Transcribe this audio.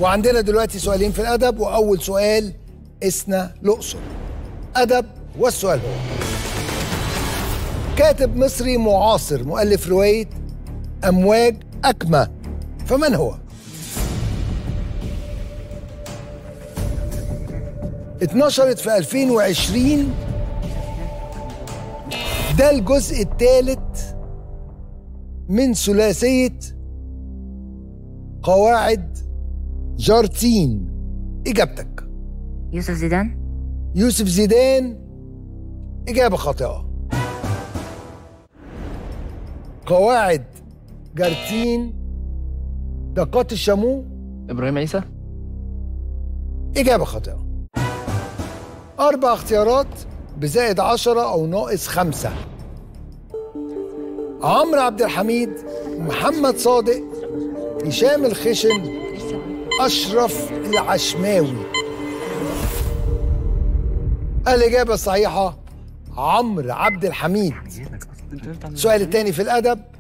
وعندنا دلوقتي سؤالين في الأدب وأول سؤال إسنا الأقصر أدب والسؤال هو كاتب مصري معاصر مؤلف رواية أمواج أكمة فمن هو؟ اتنشرت في 2020 ده الجزء الثالث من ثلاثية قواعد جارتين إجابتك يوسف زيدان يوسف زيدان إجابة خاطئة قواعد جارتين دقات الشامو ابراهيم عيسى إجابة خاطئة أربع اختيارات بزائد عشرة أو ناقص خمسة عمرو عبد الحميد محمد صادق هشام الخشن أشرف العشماوي الإجابة الصحيحة عمرو عبد الحميد السؤال الثاني في الأدب